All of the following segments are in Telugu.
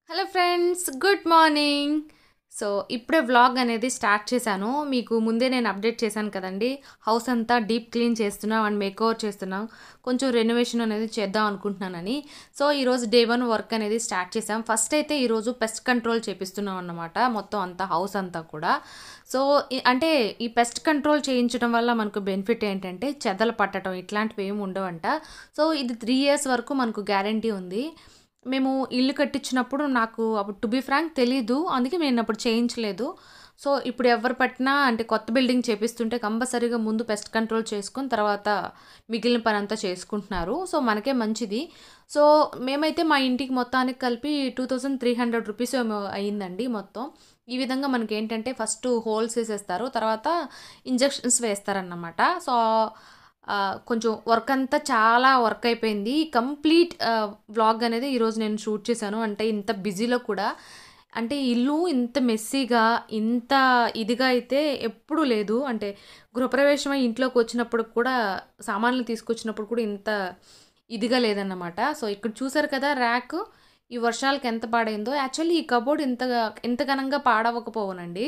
hello friends good morning so ఇప్పుడే వ్లాగ్ అనేది స్టార్ట్ చేశాను మీకు ముందే నేను అప్డేట్ చేశాను కదండి హౌస్ అంతా డీప్ క్లీన్ చేస్తున్నాం అండ్ మేక్ ఓవర్ చేస్తున్నాం కొంచెం రెనోవేషన్ అనేది చేద్దాం అనుకుంటున్నానని సో ఈరోజు డే వన్ వర్క్ అనేది స్టార్ట్ చేసాం ఫస్ట్ అయితే ఈరోజు పెస్ట్ కంట్రోల్ చేపిస్తున్నాం అన్నమాట మొత్తం అంతా హౌస్ అంతా కూడా సో ఈ- అంటే ఈ పెస్ట్ కంట్రోల్ చేయించడం వల్ల మనకు బెనిఫిట్ ఏంటంటే చెదలు పట్టడం ఇట్లాంటివి ఏమి ఉండవంట సో ఇది త్రీ ఇయర్స్ వరకు మనకు గ్యారంటీ ఉంది మేము ఇల్లు కట్టించినప్పుడు నాకు అప్పుడు టు బి ఫ్రాంక్ తెలీదు అందుకే నేను అప్పుడు చేయించలేదు సో ఇప్పుడు ఎవరు పట్టినా అంటే కొత్త బిల్డింగ్ చేపిస్తుంటే కంపల్సరీగా ముందు పెస్ట్ కంట్రోల్ చేసుకొని తర్వాత మిగిలిన పని అంతా చేసుకుంటున్నారు సో మనకే మంచిది సో మేమైతే మా ఇంటికి మొత్తానికి కలిపి two thousand three hundred rupees ఏమో అయ్యిందండి మొత్తం ఈ విధంగా మనకి ఏంటంటే ఫస్ట్ హోల్స్ వేసేస్తారు తర్వాత ఇంజెక్షన్స్ వేస్తారన్నమాట సో ఆ, కొంచెం వర్క్ అంతా చాలా వర్క్ అయిపోయింది కంప్లీట్ వ్లాగ్ అనేది ఈరోజు నేను షూట్ చేశాను అంటే ఇంత బిజీలో కూడా అంటే ఇల్లు ఇంత మెస్సీగా ఇంత ఇదిగా అయితే ఎప్పుడూ లేదు అంటే గృహప్రవేశం అయి ఇంట్లోకి వచ్చినప్పుడు కూడా సామాన్లు తీసుకొచ్చినప్పుడు కూడా ఇంత ఇదిగా లేదన్నమాట సో ఇక్కడ చూసారు కదా ర్యాక్ ఈ వర్షాలకు ఎంత పాడైందో యాక్చువల్లీ ఈ కబోర్డ్ ఇంత ఎంత ఘనంగా పాడవకపోవనండి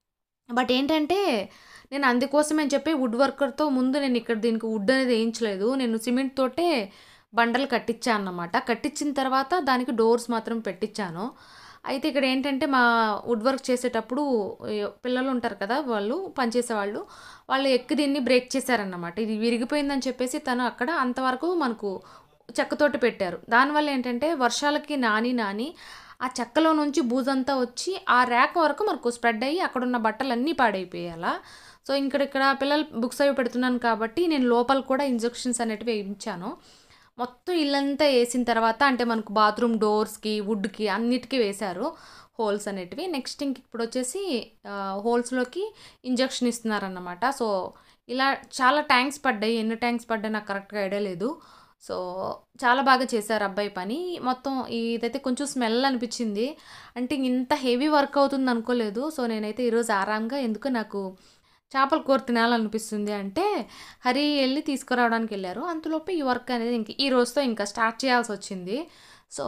బట్ ఏంటంటే నేను అందుకోసమే చెప్పి వుడ్ వర్కర్తో ముందు నేను ఇక్కడ దీనికి వుడ్ అనేది వేయించలేదు నేను సిమెంట్ తోటే బండలు కట్టించాను అన్నమాట కట్టించిన తర్వాత దానికి డోర్స్ మాత్రం పెట్టించాను అయితే ఇక్కడ ఏంటంటే మా వుడ్ వర్క్ చేసేటప్పుడు ఏ, పిల్లలు ఉంటారు కదా వాళ్ళు పనిచేసే వాళ్ళు వాళ్ళు ఎక్కి దీన్ని బ్రేక్ చేశారన్నమాట ఇది విరిగిపోయిందని చెప్పేసి తను అక్కడ అంతవరకు మనకు చెక్కతోటి పెట్టారు దానివల్ల ఏంటంటే వర్షాలకి నాని నాని ఆ చెక్కలో నుంచి బూజంతా వచ్చి ఆ ర్యాక్ వరకు మనకు స్ప్రెడ్ అయ్యి అక్కడ ఉన్న బట్టలన్నీ పాడైపోయాల సో ఇక్కడ ఇక్కడ పిల్లలు బుక్స్ అవి పెడుతున్నాను కాబట్టి నేను లోపల కూడా ఇంజెక్షన్స్ అనేటివి వేయించాను మొత్తం ఇల్లంతా వేసిన తర్వాత అంటే మనకు బాత్రూమ్ డోర్స్కి వుడ్కి అన్నిటికీ వేశారు హోల్స్ అనేటివి నెక్స్ట్ ఇంక ఇప్పుడు వచ్చేసి హోల్స్లోకి ఇంజెక్షన్ ఇస్తున్నారన్నమాట సో ఇలా చాలా ట్యాంక్స్ పడ్డాయి ఎన్ని ట్యాంక్స్ పడ్డాయి నాకు కరెక్ట్గా ఐడియా లేదు సో చాలా బాగా చేశారు అబ్బాయి పని మొత్తం ఇదైతే కొంచెం స్మెల్ అనిపించింది అంటే ఇంత హెవీ వర్క్ అవుతుంది అనుకోలేదు సో నేనైతే ఈరోజు ఆరాంగా ఎందుకు నాకు చేపల కూర తినాలనిపిస్తుంది అంటే హరి వెళ్ళి తీసుకురావడానికి వెళ్ళారు అంతలోపు ఈ వర్క్ అనేది ఇంక ఈ రోజుతో ఇంకా స్టార్ట్ చేయాల్సి వచ్చింది సో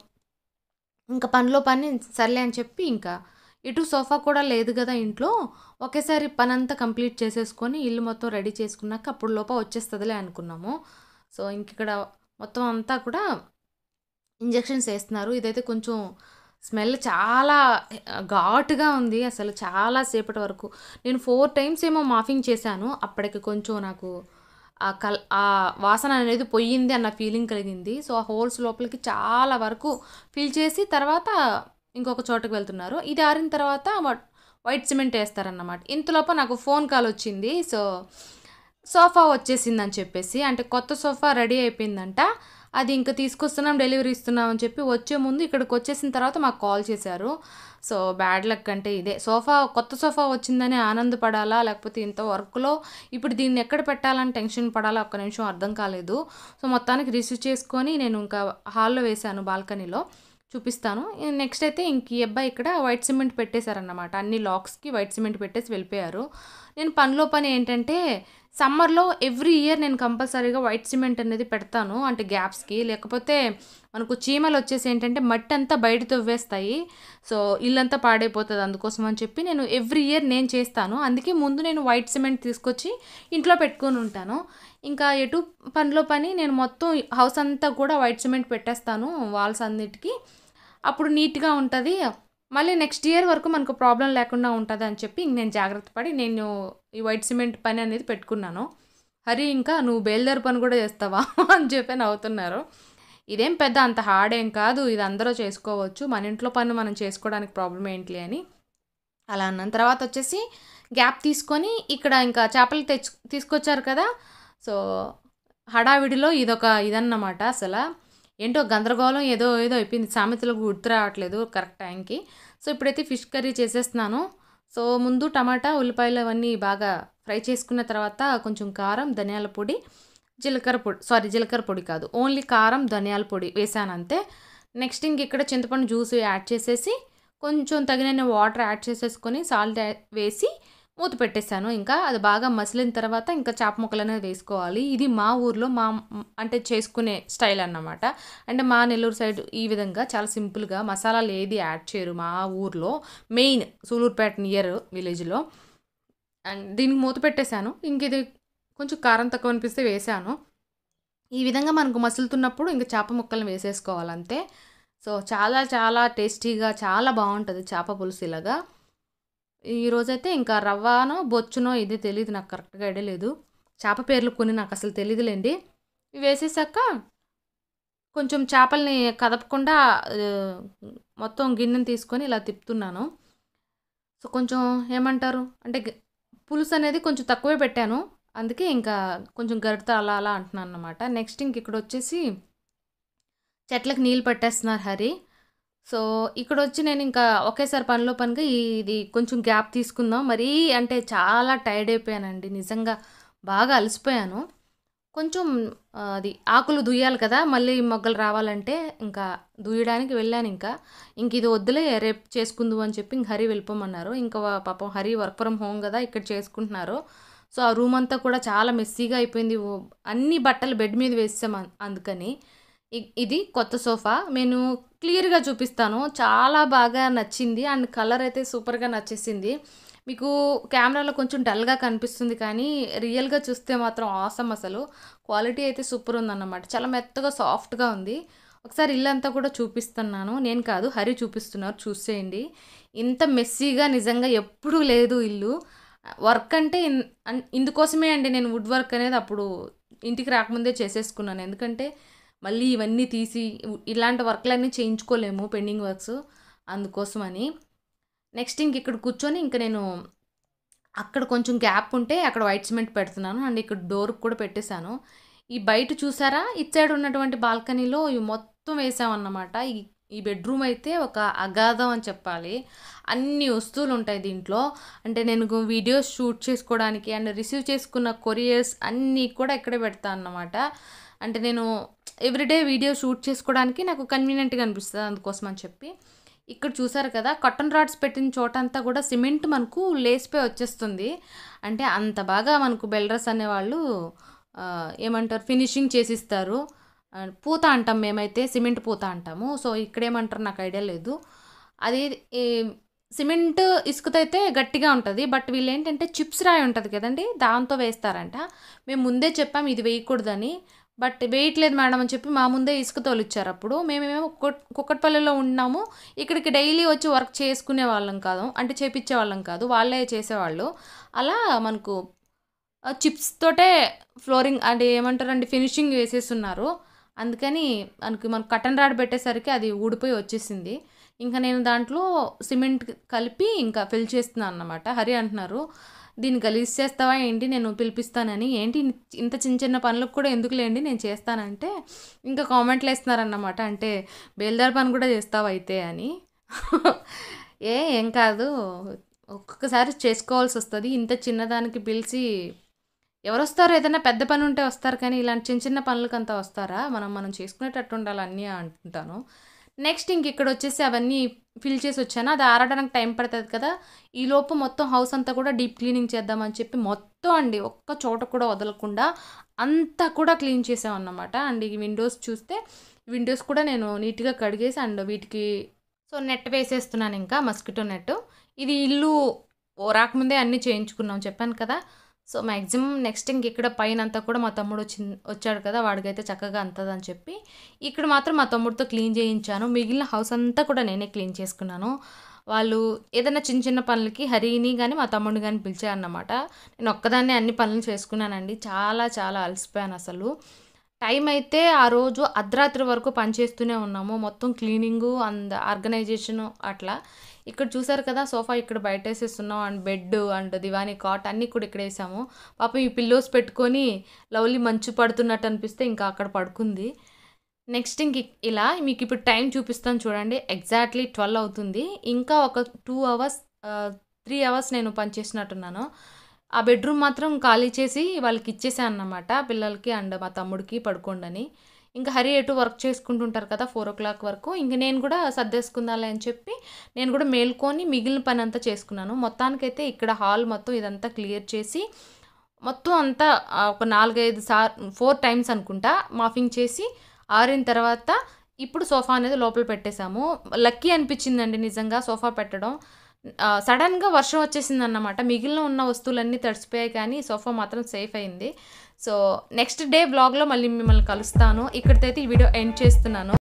ఇంకా పనిలో పని సర్లే అని చెప్పి ఇంకా ఇటు సోఫా కూడా లేదు కదా ఇంట్లో ఒకేసారి పని అంతా కంప్లీట్ చేసేసుకొని ఇల్లు మొత్తం రెడీ చేసుకున్నాక అప్పుడు లోప వచ్చేస్తుందిలే అనుకున్నాము సో ఇంక ఇక్కడ మొత్తం అంతా కూడా ఇంజెక్షన్స్ వేస్తున్నారు ఇదైతే కొంచెం స్మెల్ చాలా ఘాటుగా ఉంది అసలు చాలా సేపటి వరకు నేను ఫోర్ టైమ్స్ ఏమో మాఫింగ్ చేశాను అప్పటికి కొంచెం నాకు ఆ కల్ ఆ వాసన అనేది పోయింది అన్న ఫీలింగ్ కలిగింది సో ఆ హోల్స్ లోపలికి చాలా వరకు ఫిల్ చేసి తర్వాత ఇంకొక చోటకి వెళ్తున్నారు ఇది ఆరిన తర్వాత వ- వైట్ సిమెంట్ వేస్తారన్నమాట ఇంతలోపు నాకు ఫోన్ కాల్ వచ్చింది సో సోఫా వచ్చేసిందని చెప్పేసి అంటే కొత్త సోఫా రెడీ అయిపోయిందంట అది ఇంకా తీసుకొస్తున్నాం డెలివరీ ఇస్తున్నాం అని చెప్పి వచ్చే ముందు ఇక్కడికి వచ్చేసిన తర్వాత మాకు కాల్ చేశారు సో బ్యాడ్ లక్ అంటే ఇదే సోఫా కొత్త సోఫా వచ్చిందని ఆనందపడాలా లేకపోతే ఇంత వర్క్లో ఇప్పుడు దీన్ని ఎక్కడ పెట్టాలని టెన్షన్ పడాలా ఒక్క నిమిషం అర్థం కాలేదు సో మొత్తానికి రిసీవ్ చేసుకొని నేను ఇంకా హాల్లో వేశాను బాల్కనీలో చూపిస్తాను నెక్స్ట్ అయితే ఇంక ఈ అబ్బాయి ఇక్కడ వైట్ సిమెంట్ పెట్టేశారన్నమాట అన్ని లాక్స్కి వైట్ సిమెంట్ పెట్టేసి వెళ్ళిపోయారు నేను పనిలో పని ఏంటంటే సమ్మర్లో ఎవ్రీ ఇయర్ నేను కంపల్సరీగా వైట్ సిమెంట్ అనేది పెడతాను అంటే గ్యాప్స్కి లేకపోతే మనకు చీమలు వచ్చేసి ఏంటంటే మట్టి అంతా బయట తవ్వేస్తాయి సో ఇల్లంతా పాడైపోతుంది అందుకోసం అని చెప్పి నేను ఎవ్రీ ఇయర్ నేను చేస్తాను అందుకే ముందు నేను వైట్ సిమెంట్ తీసుకొచ్చి ఇంట్లో పెట్టుకొని ఉంటాను ఇంకా ఎటు పనిలో పని నేను మొత్తం హౌస్ అంతా కూడా వైట్ సిమెంట్ పెట్టేస్తాను వాల్స్ అన్నిటికీ అప్పుడు నీట్గా ఉంటుంది మళ్ళీ నెక్స్ట్ ఇయర్ వరకు మనకు ప్రాబ్లం లేకుండా ఉంటుంది అని చెప్పి ఇంక నేను జాగ్రత్త పడి నేను ఈ వైట్ సిమెంట్ పని అనేది పెట్టుకున్నాను హరి ఇంకా నువ్వు బేల్దారు పని కూడా చేస్తావా అని చెప్పి నవ్వుతున్నారు ఇదేం పెద్ద అంత హార్డ్ ఏం కాదు ఇది అందరూ చేసుకోవచ్చు మన ఇంట్లో పని మనం చేసుకోవడానికి ప్రాబ్లం ఏంటి అని అలా అన్న తర్వాత వచ్చేసి గ్యాప్ తీసుకొని ఇక్కడ ఇంకా చేపలు తెచ్చు తీసుకొచ్చారు కదా సో హడావిడిలో ఇదొక ఇదన్నమాట అసలు ఏంటో గందరగోళం ఏదో ఏదో అయిపోయింది సామెతలకు గుర్తు రావట్లేదు కరెక్ట్ టైంకి సో ఇప్పుడైతే ఫిష్ కర్రీ చేసేస్తున్నాను సో ముందు టమాటా ఉల్లిపాయలు అవన్నీ బాగా ఫ్రై చేసుకున్న తర్వాత కొంచెం కారం ధనియాల పొడి జీలకర్ర పొడి సారీ జీలకర్ర పొడి కాదు ఓన్లీ కారం ధనియాల పొడి వేసాను అంతే నెక్స్ట్ ఇంక ఇక్కడ చింతపండు జ్యూస్ యాడ్ చేసేసి కొంచెం తగినన్ని వాటర్ యాడ్ చేసేసుకొని సాల్ట్ వేసి మూత పెట్టేసాను ఇంకా అది బాగా మసిలిన తర్వాత ఇంకా చేప ముక్కలు అనేది వేసుకోవాలి ఇది మా ఊర్లో మా అంటే చేసుకునే స్టైల్ అన్నమాట అంటే మా నెల్లూరు సైడ్ ఈ విధంగా చాలా సింపుల్గా మసాలాలు ఏది యాడ్ చేయరు మా ఊర్లో మెయిన్ సూలూరుపేట నియర్ విలేజ్లో అండ్ దీనికి మూత పెట్టేశాను ఇంక ఇది కొంచెం కారం తక్కువ అనిపిస్తే వేసాను ఈ విధంగా మనకు మసులుతున్నప్పుడు ఇంక చేప ముక్కలను వేసేసుకోవాలి అంతే సో చాలా చాలా టేస్టీగా చాలా బాగుంటుంది చేప పులుసు ఇలాగా ఈరోజైతే ఇంకా రవ్వనో బొచ్చునో ఇది తెలియదు నాకు కరెక్ట్గా ఐడియా లేదు చేప పేర్లు కొన్ని నాకు అసలు తెలియదులేండి ఇవి వేసేసాక కొంచెం చేపల్ని కదపకుండా ఆ, మొత్తం గిన్నెని తీసుకొని ఇలా తిప్పుతున్నాను సో కొంచెం ఏమంటారు అంటే గ- పులుసు అనేది కొంచెం తక్కువే పెట్టాను అందుకే ఇంకా కొంచెం గరిటతో అలా అలా అంటున్నాను అనమాట నెక్స్ట్ ఇంక ఇక్కడ వచ్చేసి చెట్లకు నీళ్ళు పట్టేస్తున్నారు హరి సో ఇక్కడ వచ్చి నేను ఇంకా ఒకేసారి పనిలో పనిగా ఈ- ఇది కొంచెం గ్యాప్ తీసుకుందాం మరీ అంటే చాలా టైర్డ్ అయిపోయానండి నిజంగా బాగా అలసిపోయాను కొంచెం ఆ, అది ఆకులు దుయ్యాలి కదా మళ్ళీ మొగ్గలు రావాలంటే ఇంకా దుయ్యడానికి వెళ్ళాను ఇంకా ఇంక ఇది వద్దులే రేపు చేసుకుందు అని చెప్పి ఇంక హరి వెళ్ళిపోమన్నారు ఇంకా వా- పాపం హరి వర్క్ ఫ్రమ్ హోమ్ కదా ఇక్కడ చేసుకుంటున్నారు సో ఆ రూమ్ అంతా కూడా చాలా మెస్సీగా అయిపోయింది ఓ- అన్ని బట్టలు బెడ్ మీద వేసాం అం- అందుకని ఇ- ఇది కొత్త సోఫా నేను క్లియర్గా చూపిస్తాను చాలా బాగా నచ్చింది అండ్ కలర్ అయితే సూపర్గా నచ్చేసింది మీకు కెమెరాలో కొంచెం డల్గా కనిపిస్తుంది కానీ రియల్గా చూస్తే మాత్రం ఆసమ్ అసలు క్వాలిటీ అయితే సూపర్ ఉందన్నమాట చాలా మెత్తగా సాఫ్ట్గా ఉంది ఒకసారి ఇల్లంతా కూడా చూపిస్తున్నాను నేను కాదు హరి చూపిస్తున్నారు చూసేయండి ఇంత మెస్సీగా నిజంగా ఎప్పుడూ లేదు ఇల్లు వర్క్ అంటే ఇన్- అన్- ఇందుకోసమే అండి నేను వుడ్ వర్క్ అనేది అప్పుడు ఇంటికి రాకముందే చేసేసుకున్నాను ఎందుకంటే మళ్ళీ ఇవన్నీ తీసి ఇలాంటి వర్క్లన్నీ చేయించుకోలేము పెండింగ్ వర్క్స్ అందుకోసమని నెక్స్ట్ ఇంక ఇక్కడ కూర్చొని ఇంక నేను అక్కడ కొంచెం గ్యాప్ ఉంటే అక్కడ వైట్ సిమెంట్ పెడుతున్నాను అండ్ ఇక్కడ డోర్కి కూడా పెట్టేశాను ఈ బయట చూసారా ఇటు సైడ్ ఉన్నటువంటి బాల్కనీలో ఇవి మొత్తం వేసామన్నమాట ఈ ఈ బెడ్రూమ్ అయితే ఒక అగాధం అని చెప్పాలి అన్ని వస్తువులు ఉంటాయి దీంట్లో అంటే నేను వీడియోస్ షూట్ చేసుకోవడానికి అండ్ రిసీవ్ చేసుకున్న కొరియర్స్ అన్నీ కూడా ఇక్కడే పెడతాను అన్నమాట అంటే నేను ఎవ్రీడే వీడియో షూట్ చేసుకోవడానికి నాకు కన్వీనియంట్గా అనిపిస్తుంది అందుకోసం అని చెప్పి ఇక్కడ చూసారు కదా కటన్ రాడ్స్ పెట్టిన చోటంతా కూడా సిమెంట్ మనకు లేసిపోయి వచ్చేస్తుంది అంటే అంత బాగా మనకు బిల్డర్స్ అనేవాళ్ళు ఆ, ఏమంటారు ఫినిషింగ్ చేసిస్తారు ఆ, పూత అంటాం మేమైతే సిమెంట్ పూత అంటాము సో ఇక్కడ ఏమంటారు నాకు ఐడియా లేదు అది ఈ సిమెంట్ ఇసుకతో అయితే గట్టిగా ఉంటుంది బట్ వీళ్ళు ఏంటంటే చిప్స్ రాయి ఉంటుంది కదండి దాంతో వేస్తారంట మేము ముందే చెప్పాం ఇది వేయకూడదని బట్ వేయట్లేదు మేడం అని చెప్పి మా ముందే ఇసుక తోలిచ్చారు అప్పుడు మేమేమో కుక్- కుక్కట్పల్లిలో ఉన్నాము ఇక్కడికి డైలీ వచ్చి వర్క్ చేసుకునే వాళ్ళం కాదు అంటే చేపించే వాళ్ళం కాదు వాళ్ళే చేసేవాళ్ళు అలా మనకు ఆ చిప్స్ తోటే ఫ్లోరింగ్ అంటే ఏమంటారండి ఫినిషింగ్ వేసేస్తున్నారు అందుకని మనకి మనకు కటన్ రాడ్ పెట్టేసరికి అది ఊడిపోయి వచ్చేసింది ఇంకా నేను దాంట్లో సిమెంట్ కలిపి ఇంకా ఫిల్ చేస్తున్నాను అన్నమాట హరి అంటున్నారు దీన్ని గలీజ్ చేస్తావా ఏంటి నేను పిలిపిస్తానని ఏంటి ఇంత చిన్న చిన్న పనులకు కూడా ఎందుకు లేండి నేను చేస్తానంటే ఇంకా కామెంట్లు వేస్తున్నారన్నమాట అంటే బేల్దార్ పని కూడా చేస్తావా అయితే అని ఏ ఏం కాదు ఒక్కొక్కసారి చేసుకోవాల్సి వస్తుంది ఇంత చిన్నదానికి పిలిచి ఎవరు వస్తారు ఏదైనా పెద్ద పని ఉంటే వస్తారు కానీ ఇలాంటి చిన్న చిన్న పనులకు అంతా వస్తారా మనం మనం చేసుకునేటట్టు ఉండాలి అన్నీ అంటుంటాను నెక్స్ట్ ఇంక ఇక్కడ వచ్చేసి అవన్నీ ఫిల్ చేసి వచ్చాను అది ఆరడానికి టైం పడుతుంది కదా ఈ లోపు మొత్తం హౌస్ అంతా కూడా డీప్ క్లీనింగ్ చేద్దామని చెప్పి మొత్తం అండి ఒక్క చోట కూడా వదలకుండా అంతా కూడా క్లీన్ చేసాం అన్నమాట అండ్ ఈ విండోస్ చూస్తే విండోస్ కూడా నేను నీట్గా కడిగేసి అండ్ వీటికి సో నెట్ వేసేస్తున్నాను ఇంకా మస్కిటో నెట్ ఇది ఇల్లు ఓ రాకముందే అన్నీ చేయించుకున్నాం చెప్పాను కదా సో మ్యాక్సిమం నెక్స్ట్ ఇంక ఇక్కడ పైన అంతా కూడా మా తమ్ముడు వచ్చి వచ్చాడు కదా వాడికైతే చక్కగా అంతదని చెప్పి ఇక్కడ మాత్రం మా తమ్ముడితో క్లీన్ చేయించాను మిగిలిన హౌస్ అంతా కూడా నేనే క్లీన్ చేసుకున్నాను వాళ్ళు ఏదైనా చిన్న చిన్న పనులకి హరిని కానీ మా తమ్ముడిని కానీ పిలిచారన్నమాట నేను ఒక్కదాన్నే అన్ని పనులు చేసుకున్నానండి చాలా చాలా అలసిపోయాను అసలు టైం అయితే ఆ రోజు అర్ధరాత్రి వరకు పనిచేస్తూనే ఉన్నాము మొత్తం క్లీనింగు అండ్ ఆర్గనైజేషను అట్లా ఇక్కడ చూసారు కదా సోఫా ఇక్కడ బయట వేసేస్తున్నాం అండ్ బెడ్ అండ్ దివానీ కాట్ అన్నీ కూడా ఇక్కడ వేసాము పాపం ఈ పిల్లోస్ పెట్టుకొని లవ్లీ మంచు పడుతున్నట్టు అనిపిస్తే ఇంకా అక్కడ పడుకుంది నెక్స్ట్ ఇంక ఇలా మీకు ఇప్పుడు టైం చూపిస్తాను చూడండి ఎగ్జాక్ట్లీ ట్వెల్వ్ అవుతుంది ఇంకా ఒక టూ అవర్స్ త్రీ అవర్స్ నేను పనిచేసినట్టున్నాను ఆ బెడ్రూమ్ మాత్రం ఖాళీ చేసి వాళ్ళకి ఇచ్చేసాను అన్నమాట పిల్లలకి అండ్ మా తమ్ముడికి పడుకోండని ఇంకా హరి ఎటు వర్క్ చేసుకుంటుంటారు కదా ఫోర్ ఓ క్లాక్ వరకు ఇంక నేను కూడా సర్దేసుకుందాలే అని చెప్పి నేను కూడా మేల్కొని మిగిలిన పని అంతా చేసుకున్నాను మొత్తానికైతే ఇక్కడ హాల్ మొత్తం ఇదంతా క్లియర్ చేసి మొత్తం అంతా ఆ, ఒక నాలుగైదు సార్ ఫోర్ టైమ్స్ అనుకుంటా మాఫింగ్ చేసి ఆరిన తర్వాత ఇప్పుడు సోఫా అనేది లోపల పెట్టేశాము లక్కీ అనిపించిందండి నిజంగా సోఫా పెట్టడం ఆ, సడన్గా వర్షం వచ్చేసింది అన్నమాట మిగిలిన ఉన్న వస్తువులన్నీ తడిసిపోయాయి కానీ సోఫా మాత్రం సేఫ్ అయింది సో నెక్స్ట్ డే బ్లాగ్లో మళ్ళీ మిమ్మల్ని కలుస్తాను ఇక్కడితో అయితే ఈ వీడియో ఎండ్ చేస్తున్నాను